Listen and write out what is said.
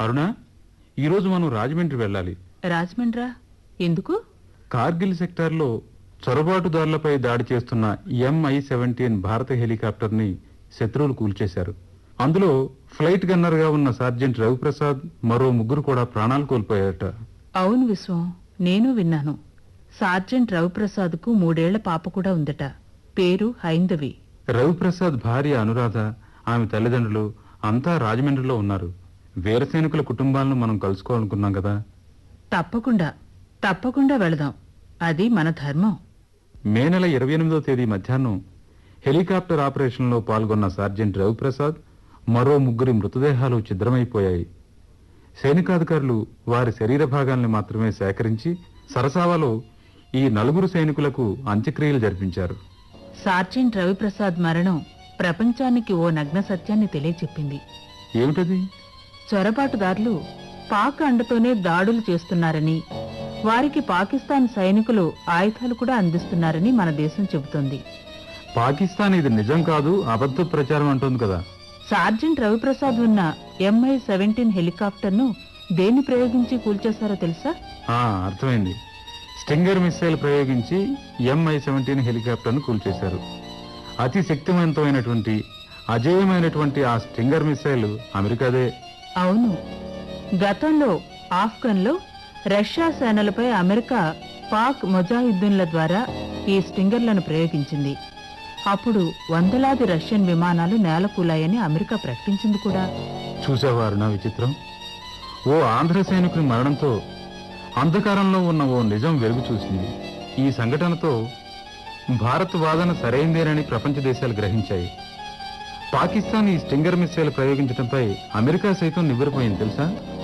అరుణ ఈరోజు మనం రాజమండ్రి వెళ్ళాలి రాజమండ్రా ఎందుకు కార్గిల్ సెక్టార్లో చొరబాటుదారులపై దాడి చేస్తున్న ఎంఐ సెవెంటీన్ భారత హెలికాప్టర్ని శత్రువులు కూల్చేశారు అందులో ఫ్లైట్ గన్నర్గా ఉన్న సార్జెంట్ రవిప్రసాద్ మరో ముగ్గురు కూడా ప్రాణాలు కోల్పోయారట అవును విశ్వం నేను విన్నాను సార్జెంట్ రవిప్రసాద్కు మూడేళ్ల పాప కూడా ఉందట పేరు హైందవి రవిప్రసాద్ భార్య అనురాధ ఆమె తల్లిదండ్రులు అంతా రాజమండ్రిలో ఉన్నారు వీరసైనికుల కుటుంబాలను మనం కలుసుకోవాలనుకున్నాం కదా తప్పకుండా తప్పకుండా వెళదాం అది మన ధర్మం మే నెల ఇరవై ఎనిమిదో తేదీ మధ్యాహ్నం హెలికాప్టర్ ఆపరేషన్లో పాల్గొన్న సార్జెంట్ రవిప్రసాద్ మరో ముగ్గురి మృతదేహాలు ఛిద్రమైపోయాయి సైనికాధికారులు వారి శరీర భాగాల్ని మాత్రమే సేకరించి సరసావలో ఈ నలుగురు సైనికులకు అంత్యక్రియలు జరిపించారు సార్జెంట్ రవిప్రసాద్ మరణం ప్రపంచానికి ఓ నగ్న సత్యాన్ని తెలియచెప్పింది ఏమిటది చొరబాటుదారులు పాక్ అండతోనే దాడులు చేస్తున్నారని వారికి పాకిస్తాన్ సైనికులు ఆయుధాలు కూడా అందిస్తున్నారని మన దేశం చెబుతోంది పాకిస్తాన్ ఇది నిజం కాదు అబద్ధ ప్రచారం అంటోంది కదా సార్జెంట్ రవిప్రసాద్ ఉన్న ఎంఐ సెవెంటీన్ హెలికాప్టర్ను దేన్ని ప్రయోగించి కూల్చేశారో తెలుసా ఆ అర్థమైంది స్టింగర్ మిస్సైల్ ప్రయోగించి ఎంఐ సెవెంటీన్ హెలికాప్టర్ను కూల్చేశారు అతి శక్తివంతమైనటువంటి అజేయమైనటువంటి ఆ స్టింగర్ మిస్సైల్ అమెరికాదే అవును గతంలో ఆఫ్ఘన్లో రష్యా సేనలపై అమెరికా పాక్ ముజాహిద్దీన్ల ద్వారా ఈ స్టింగర్లను ప్రయోగించింది అప్పుడు వందలాది రష్యన్ విమానాలు నేలకూలాయని అమెరికా ప్రకటించింది కూడా చూసేవారు నా విచిత్రం ఓ ఆంధ్ర సైనికుని మరణంతో అంధకారంలో ఉన్న ఓ నిజం వెలుగు చూసింది ఈ సంఘటనతో భారత్ వాదన సరైందేనని ప్రపంచ దేశాలు గ్రహించాయి పాకిస్తాన్ ఈ స్టింగర్ మిస్సైల్ ప్రయోగించడంపై అమెరికా సైతం నివ్వెరపోయింది తెలుసా